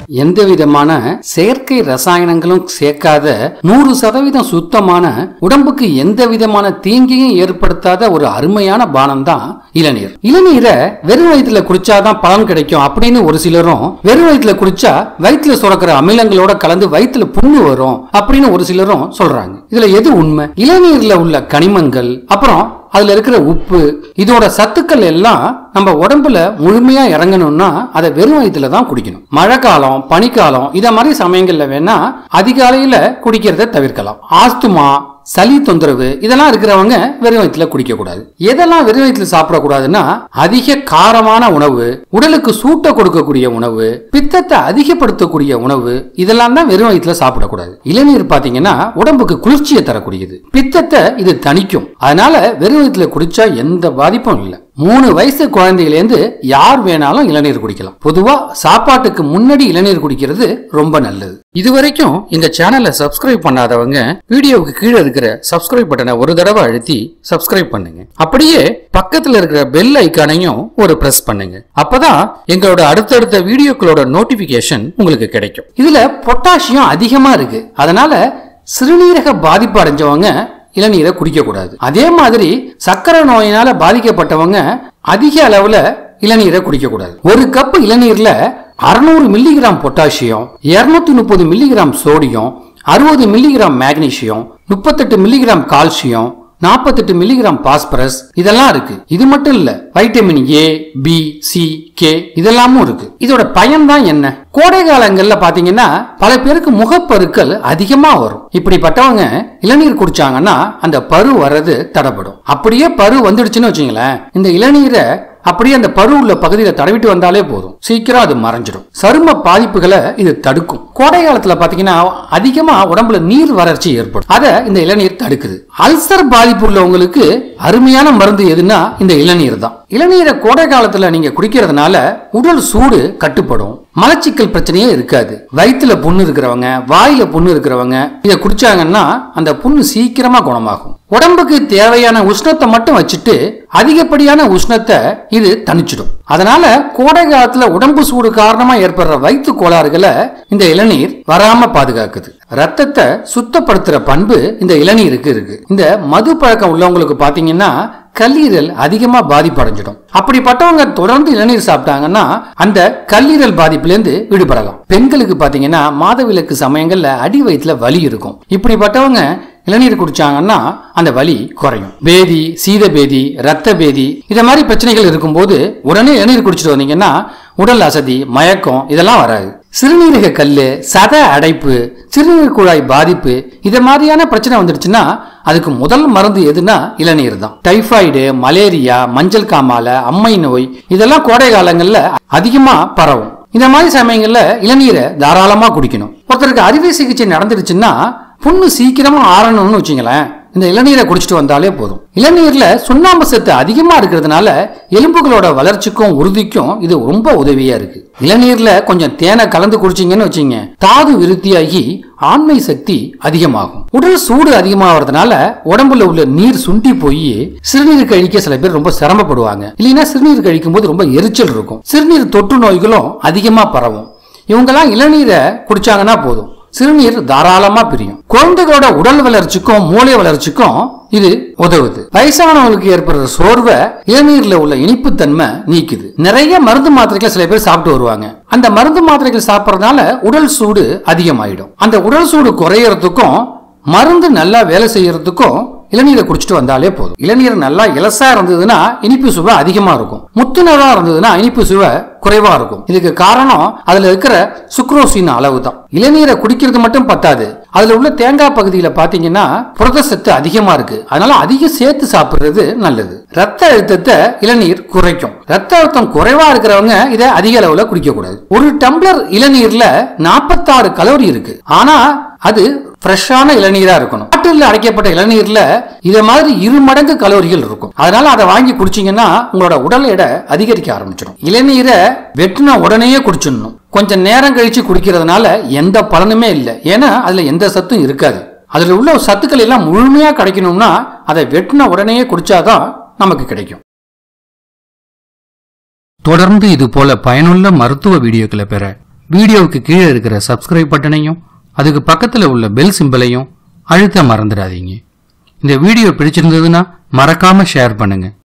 எந்த விதமான செயற்கை ரசாயனங்களும் சேர்க்காத நூறு சதவீதம் சுத்தமான உடம்புக்கு எந்த விதமான தீங்கையும் ஏற்படுத்தாத ஒரு அருமையான பானம் தான் இளநீர் இளநீரை வெறும் வயிற்றுல குடிச்சாதான் பலன் கிடைக்கும் அப்படின்னு ஒரு சிலரும் வெறும் வயிற்றுல குடிச்சா வயிற்றுல சுரக்கிற அமிலங்களோட கலந்து வயிற்றுல புண்ணு வரும் அப்படின்னு ஒரு சிலரும் சொல்றாங்க இதுல எது உண்மை இளநீர்ல உள்ள கனிமங்கள் அப்புறம் அதுல இருக்கிற உப்பு இதோட சத்துக்கள் எல்லாம் நம்ம உடம்புல முழுமையா இறங்கணும்னா அதை வெறும் வயிற்றுல தான் குடிக்கணும் மழை காலம் பனிக்காலம் இத மாதிரி சமயங்கள்ல வேணா அதிகாலையில குடிக்கிறத தவிர்க்கலாம் ஆஸ்துமா சளி தொந்தரவு இதெல்லாம் இருக்கிறவங்க வெறும் வயிற்றுல குடிக்க கூடாது எதெல்லாம் வெறும் வயிற்றுல சாப்பிடக்கூடாதுன்னா அதிக காரமான உணவு உடலுக்கு சூட்டை கொடுக்கக்கூடிய உணவு பித்தத்தை அதிகப்படுத்தக்கூடிய உணவு இதெல்லாம் தான் வெறும் வயிற்றுல சாப்பிடக்கூடாது இளநீர் பாத்தீங்கன்னா உடம்புக்கு குளிர்ச்சியை தரக்கூடியது பித்தத்தை இது தணிக்கும் அதனால வெறும் வயிற்றுல குடிச்சா எந்த பாதிப்பும் இல்லை மூணு வயசு குழந்தையிலேருந்து யார் வேணாலும் இளநீர் குடிக்கலாம் பொதுவா சாப்பாட்டுக்கு முன்னாடி இளநீர் குடிக்கிறது ரொம்ப நல்லது இதுவரைக்கும் எங்க சேனலை சப்ஸ்கிரைப் பண்ணாதவங்க வீடியோவுக்கு கீழே இருக்கிற சப்ஸ்கிரைப் பட்டனை ஒரு தடவை அழுத்தி சப்ஸ்கிரைப் பண்ணுங்க அப்படியே பக்கத்துல இருக்கிற பெல் ஐக்கானையும் ஒரு பிரஸ் பண்ணுங்க அப்பதான் எங்களோட அடுத்தடுத்த வீடியோக்களோட நோட்டிபிகேஷன் உங்களுக்கு கிடைக்கும் இதுல பொட்டாசியம் அதிகமா இருக்கு அதனால சிறுநீரக பாதிப்பு அடைஞ்சவங்க இளநீரை குடிக்க கூடாது அதே மாதிரி சர்க்கரை நோயினால பாதிக்கப்பட்டவங்க அதிக அளவுல இளநீரை குடிக்க கூடாது ஒரு கப் இளநீர்ல அறுநூறு மில்லிகிராம் பொட்டாசியம் இருநூத்தி முப்பது மில்லிகிராம் சோடியம் அறுபது மில்லிகிராம் மேக்னீசியம் முப்பத்தெட்டு மில்லிகிராம் கால்சியம் நாற்பத்தெட்டு மில்லிகிராம் பாஸ்பரஸ் இதெல்லாம் இருக்கு இது மட்டும் இல்ல vitamin A B C K இதெல்லாமும் இருக்கு இதோட பயன் தான் என்ன கோடை காலங்கள்ல பாத்தீங்கன்னா பல பேருக்கு முகப்பருக்கள் அதிகமா வரும் இப்படிப்பட்டவங்க இளநீர் குடிச்சாங்கன்னா அந்த பரு வர்றது தடைப்படும் அப்படியே பரு வந்துடுச்சுன்னு வச்சுங்களேன் இந்த இளநீரை அப்படியே அந்த பரு உள்ள பகுதியில தடவிட்டு வந்தாலே போதும் சீக்கிரம் அது மறைஞ்சிடும் சரும பாதிப்புகளை இது தடுக்கும் கோடை காலத்துல பாத்தீங்கன்னா அதிகமா உடம்புல நீர் வறட்சி ஏற்படும் அதை இந்த இளநீர் தடுக்குது அல்சர் பாதிப்பு உள்ளவங்களுக்கு அருமையான மருந்து எதுன்னா இந்த இளநீர் தான் இளநீரை கோடை காலத்துல நீங்க குடிக்கிறதுனால உடல் சூடு கட்டுப்படும் மலச்சிக்கல் பிரச்சனையே இருக்காது வயிற்றுல புண்ணு இருக்கிறவங்க வாயில புண்ணு இருக்கிறவங்க இதை குடிச்சாங்கன்னா அந்த புண்ணு சீக்கிரமா குணமாகும் உடம்புக்கு தேவையான உஷ்ணத்தை மட்டும் வச்சுட்டு அதிகப்படியான உஷ்ணத்தை இது தணிச்சிடும் அதனால கோடை காலத்துல உடம்பு சூடு காரணமா ஏற்படுற வயிற்று கோளாறுகளை இந்த இளநீர் வராம பாதுகாக்குது ரத்தத்தை சுத்தப்படுத்துற பண்பு இந்த இளநீருக்கு இருக்கு இந்த மது பழக்கம் உள்ளவங்களுக்கு பாத்தீங்கன்னா கல்லீரல் அதிகமா பாதிப்படைஞ்சிடும் அப்படிப்பட்டவங்க தொடர்ந்து இளநீர் சாப்பிட்டாங்கன்னா அந்த கல்லீரல் பாதிப்புலேருந்து விடுபடலாம் பெண்களுக்கு பாத்தீங்கன்னா மாதவிலக்கு சமயங்கள்ல அடி வயிற்றுல வலி இருக்கும் இப்படிப்பட்டவங்க இளநீர் குடிச்சாங்கன்னா அந்த வலி குறையும் பேதி சீத பேதி ரத்த பேதி இத மாதிரி பிரச்சனைகள் இருக்கும்போது உடனே இளநீர் குடிச்சிட்டு வந்தீங்கன்னா உடல் அசதி மயக்கம் இதெல்லாம் வராது சிறுநீரக கல்லு சத அடைப்பு சிறுநீர் குழாய் பாதிப்பு இத மாதிரியான பிரச்சனை வந்துடுச்சுன்னா அதுக்கு முதல் மருந்து எதுனா இளநீர் தான் டைஃபாய்டு மலேரியா மஞ்சள் காமால அம்மை நோய் இதெல்லாம் கோடை காலங்கள்ல அதிகமா பரவும் இந்த மாதிரி சமயங்கள்ல இளநீரை தாராளமா குடிக்கணும் ஒருத்தருக்கு அறுவை சிகிச்சை நடந்துடுச்சுன்னா புண்ணு சீக்கிரமா ஆறணும்னு வச்சுங்களேன் இந்த இளநீரை குடிச்சிட்டு வந்தாலே போதும் இளநீர்ல சுண்ணாம்பு சத்து அதிகமா இருக்கிறதுனால எலும்புகளோட வளர்ச்சிக்கும் உறுதிக்கும் இது ரொம்ப உதவியா இருக்கு இளநீர்ல கொஞ்சம் தேனை கலந்து குடிச்சீங்கன்னு வச்சீங்க தாது விருத்தியாகி ஆண்மை சக்தி அதிகமாகும் உடல் சூடு அதிகமாகிறதுனால உடம்புல உள்ள நீர் சுண்டி போய் சிறுநீர் கழிக்க சில பேர் ரொம்ப சிரமப்படுவாங்க இல்லைன்னா சிறுநீர் கழிக்கும் போது ரொம்ப எரிச்சல் இருக்கும் சிறுநீர் தொற்று நோய்களும் அதிகமா பரவும் இவங்கெல்லாம் இளநீரை குடிச்சாங்கன்னா போதும் சிறுநீர் தாராளமா பிரியும் குழந்தைகளோட உடல் வளர்ச்சிக்கும் மூளை வளர்ச்சிக்கும் இது உதவுது வயசானவங்களுக்கு ஏற்படுற சோர்வை இளநீர்ல உள்ள இனிப்புத்தன்மை நீக்குது நிறைய மருந்து மாத்திரைகளை சில பேர் சாப்பிட்டு வருவாங்க அந்த மருந்து மாத்திரைகள் சாப்பிட்றதுனால உடல் சூடு அதிகமாயிடும் அந்த உடல் சூடு குறையறதுக்கும் மருந்து நல்லா வேலை செய்யறதுக்கும் இளநீரை குடிச்சிட்டு வந்தாலே போதும் இளநீர் நல்லா இலசா இருந்ததுன்னா இனிப்பு சுவை அதிகமா இருக்கும் முத்துனதா இருந்ததுன்னா இனிப்பு சுவை குறைவா இருக்கும் இதுக்கு காரணம் அதுல இருக்கிற சுக்ரோசின் அளவு தான் இளநீரை குடிக்கிறது மட்டும் பத்தாது அதுல உள்ள தேங்காய் பகுதியில பாத்தீங்கன்னா புரத சத்து அதிகமா இருக்கு அதனால அதிகம் சேர்த்து சாப்பிடுறது நல்லது ரத்த அழுத்தத்தை இளநீர் குறைக்கும் ரத்த அழுத்தம் குறைவா இருக்கிறவங்க இதை அதிக அளவுல குடிக்க கூடாது ஒரு டம்ளர் இளநீர்ல நாற்பத்தாறு கலோரி இருக்கு ஆனா அது ஃப்ரெஷ்ஷான இளநீரா இருக்கணும் பாட்டில் அடைக்கப்பட்ட இளநீர்ல இத மாதிரி இரு மடங்கு கலோரிகள் இருக்கும் அதனால அதை வாங்கி குடிச்சீங்கன்னா உங்களோட உடல் எடை அதிகரிக்க ஆரம்பிச்சிடும் இளநீரை வெட்டின உடனேயே குடிச்சிடணும் கொஞ்சம் நேரம் கழிச்சு குடிக்கிறதுனால எந்த பலனுமே இல்லை ஏன்னா அதுல எந்த சத்தும் இருக்காது அதுல உள்ள சத்துக்கள் எல்லாம் முழுமையா கிடைக்கணும்னா அதை வெட்டின உடனேயே குடிச்சாதான் நமக்கு கிடைக்கும் தொடர்ந்து இது போல பயனுள்ள மருத்துவ வீடியோக்களை பெற வீடியோவுக்கு கீழே இருக்கிற சப்ஸ்கிரைப் பட்டனையும் அதுக்கு பக்கத்துல உள்ள பெல் சிம்பலையும் அழுத்த மறந்துடாதீங்க இந்த வீடியோ பிடிச்சிருந்ததுன்னா மறக்காம ஷேர் பண்ணுங்க